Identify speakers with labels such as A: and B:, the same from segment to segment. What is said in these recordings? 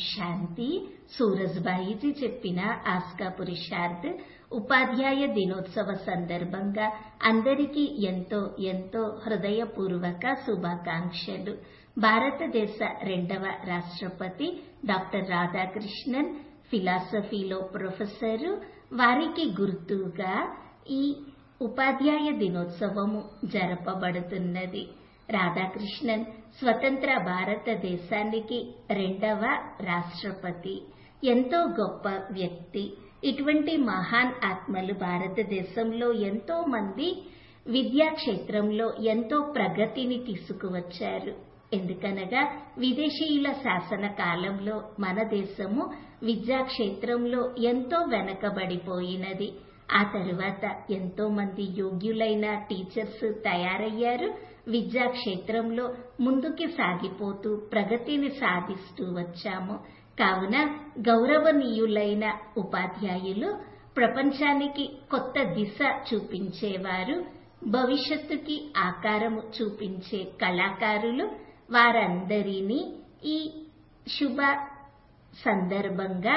A: శాంతి సూరజ్బాయిజీ చెప్పిన ఆస్కా పురుషార్థ్ ఉపాధ్యాయ దినోత్సవ సందర్భంగా అందరికీ ఎంతో ఎంతో హృదయపూర్వక శుభాకాంక్షలు భారతదేశ రెండవ రాష్ట్రపతి డాక్టర్ రాధాకృష్ణన్ ఫిలాసఫీలో ప్రొఫెసరు వారికి గుర్తుగా ఈ ఉపాధ్యాయ దినోత్సవము జరపబడుతున్నది రాధాకృష్ణన్ స్వతంత్ర భారతదేశానికి రెండవ రాష్ట్రపతి ఎంతో గొప్ప వ్యక్తి ఇటువంటి మహాన్ ఆత్మలు భారతదేశంలో ఎంతో మంది విద్యా క్షేత్రంలో ఎంతో ప్రగతిని తీసుకువచ్చారు ఎందుకనగా విదేశీయుల శాసన కాలంలో మన దేశము విద్యా క్షేత్రంలో ఎంతో వెనకబడిపోయినది ఆ తరువాత ఎంతో మంది యోగ్యులైన టీచర్స్ తయారయ్యారు విద్యా క్షేత్రంలో ముందుకి సాగిపోతూ ప్రగతిని సాధిస్తూ వచ్చాము కావున గౌరవనీయులైన ఉపాధ్యాయులు ప్రపంచానికి కొత్త దిశ చూపించేవారు భవిష్యత్తుకి ఆకారము చూపించే కళాకారులు వారందరినీ ఈ శుభ సందర్భంగా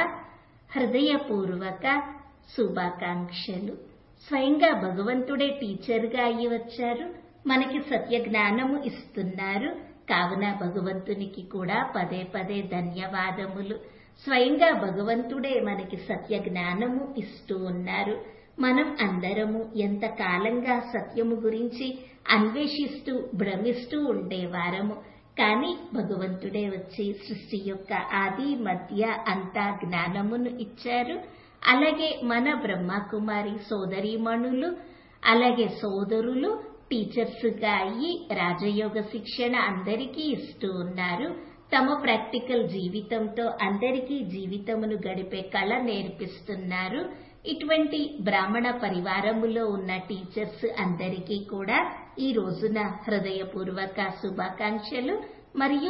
A: హృదయపూర్వక శుభాకాంక్షలు స్వయంగా భగవంతుడే టీచర్గా అయి వచ్చారు మనకి సత్య జ్ఞానము ఇస్తున్నారు కావున భగవంతునికి కూడా పదే పదే ధన్యవాదములు స్వయంగా భగవంతుడే మనకి సత్య జ్ఞానము ఇస్తూ ఉన్నారు మనం అందరము ఎంత కాలంగా సత్యము గురించి అన్వేషిస్తూ భ్రమిస్తూ ఉండేవారము కానీ భగవంతుడే వచ్చి సృష్టి యొక్క ఆది మధ్య అంతా జ్ఞానమును ఇచ్చారు అలాగే మన బ్రహ్మకుమారి సోదరీమణులు అలాగే సోదరులు టీచర్స్ గా అయ్యి రాజయోగ శిక్షణ అందరికీ ఇస్తూ ఉన్నారు తమ ప్రాక్టికల్ జీవితంతో అందరికీ జీవితమును గడిపే కళ నేర్పిస్తున్నారు ఇటువంటి బ్రాహ్మణ పరివారములో ఉన్న టీచర్స్ అందరికీ కూడా ఈ రోజున హృదయపూర్వక శుభాకాంక్షలు మరియు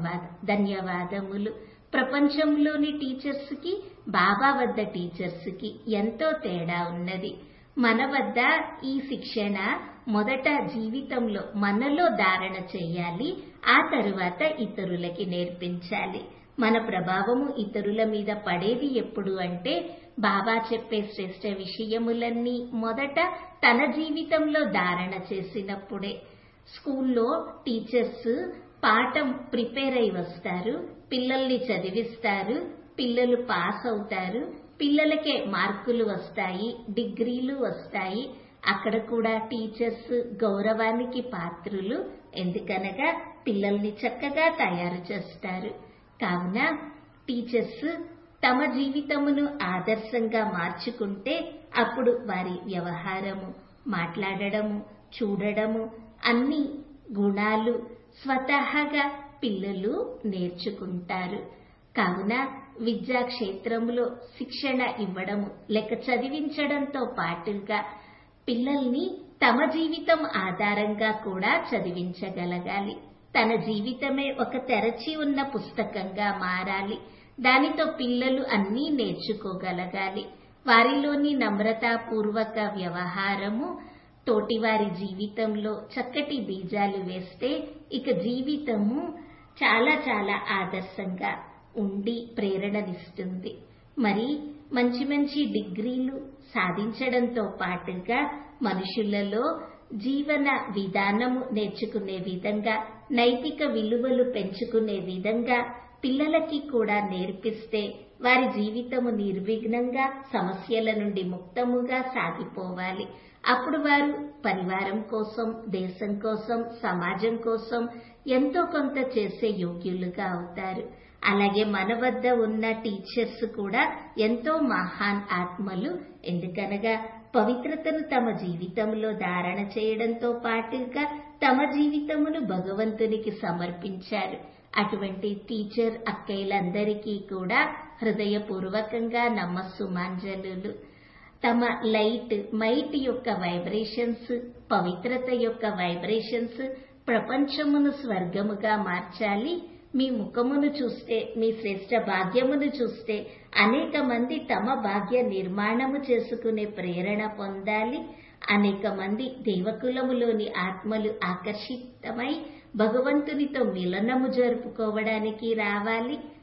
A: ధన్యవాదములు ప్రపంచంలోని టీచర్స్ కి బాబా వద్ద టీచర్స్ కి ఎంతో తేడా ఉన్నది మన వద్ద ఈ శిక్షణ మొదట జీవితంలో మనలో ధారణ చేయాలి ఆ తరువాత ఇతరులకి నేర్పించాలి మన ప్రభావము ఇతరుల మీద పడేది ఎప్పుడు అంటే బాబా చెప్పే శ్రేష్ట విషయములన్నీ మొదట తన జీవితంలో ధారణ చేసినప్పుడే స్కూల్లో టీచర్స్ పాఠం ప్రిపేర్ అయి వస్తారు పిల్లల్ని చదివిస్తారు పిల్లలు పాస్ అవుతారు పిల్లలకే మార్కులు వస్తాయి డిగ్రీలు వస్తాయి అక్కడ కూడా టీచర్స్ గౌరవానికి పాత్రులు ఎందుకనగా పిల్లల్ని చక్కగా తయారు చేస్తారు కావున టీచర్స్ తమ జీవితమును ఆదర్శంగా మార్చుకుంటే అప్పుడు వారి వ్యవహారము మాట్లాడడము చూడడము అన్ని గుణాలు స్వతహాగా పిల్లలు నేర్చుకుంటారు కావున విద్యా క్షేత్రంలో శిక్షణ ఇవ్వడము లేక చదివించడంతో పాటుగా పిల్లల్ని తమ జీవితం ఆధారంగా కూడా చదివించగలగాలి తన జీవితమే ఒక తెరచి ఉన్న పుస్తకంగా మారాలి దానితో పిల్లలు అన్నీ నేర్చుకోగలగాలి వారిలోని నమ్రతాపూర్వక వ్యవహారము తోటివారి జీవితంలో చక్కటి బీజాలు వేస్తే ఇక జీవితము చాలా చాలా ఆదర్శంగా ఉండి ప్రేరణనిస్తుంది మరి మంచి మంచి డిగ్రీలు సాధించడంతో పాటుగా మనుషులలో జీవన విధానము నేర్చుకునే విధంగా నైతిక విలువలు పెంచుకునే విధంగా పిల్లలకి కూడా నేర్పిస్తే వారి జీవితము నిర్విఘ్నంగా సమస్యల నుండి ముక్తముగా సాగిపోవాలి అప్పుడు వారు పరివారం కోసం దేశం కోసం సమాజం కోసం ఎంతో కొంత చేసే యోగ్యులుగా అవుతారు అలాగే మన వద్ద ఉన్న టీచర్స్ కూడా ఎంతో మహాన్ ఆత్మలు ఎందుకనగా పవిత్రతను తమ జీవితంలో ధారణ చేయడంతో పాటుగా తమ జీవితమును భగవంతునికి సమర్పించారు అటువంటి టీచర్ అక్కయ్యలందరికీ కూడా హృదయపూర్వకంగా నమ్మస్సుమాంజలు తమ లైట్ మైట్ యొక్క వైబ్రేషన్స్ పవిత్రత యొక్క వైబ్రేషన్స్ ప్రపంచమును స్వర్గముగా మార్చాలి మీ ముఖమును చూస్తే మీ శ్రేష్ట భాగ్యమును చూస్తే అనేక మంది తమ భాగ్య నిర్మాణము చేసుకునే ప్రేరణ పొందాలి అనేక మంది దేవకులములోని ఆత్మలు ఆకర్షితమై భగవంతునితో మిలనము జరుపుకోవడానికి రావాలి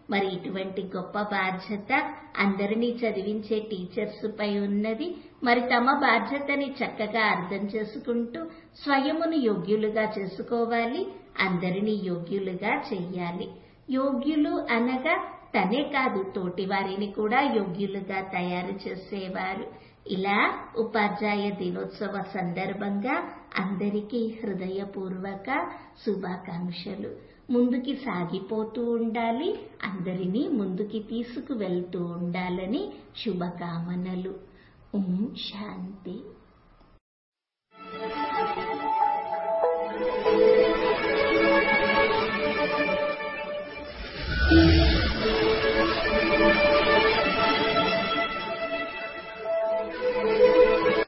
A: మరి ఇటువంటి గొప్ప బాధ్యత అందరినీ చదివించే టీచర్స్ పై ఉన్నది మరి తమ బాధ్యతని చక్కగా అర్థం చేసుకుంటూ స్వయమును యోగ్యులుగా చేసుకోవాలి అందరినీ యోగ్యులుగా చెయ్యాలి యోగ్యులు అనగా తనే కాదు తోటి వారిని కూడా యోగ్యులుగా తయారు చేసేవారు ఇలా ఉపాధ్యాయ దినోత్సవ సందర్భంగా అందరికీ హృదయపూర్వక శుభాకాంక్షలు ముందుకి సాగిపోతూ ఉండాలి అందరినీ ముందుకి తీసుకువెళ్తూ ఉండాలని శుభకామనలు ఓం శాంతి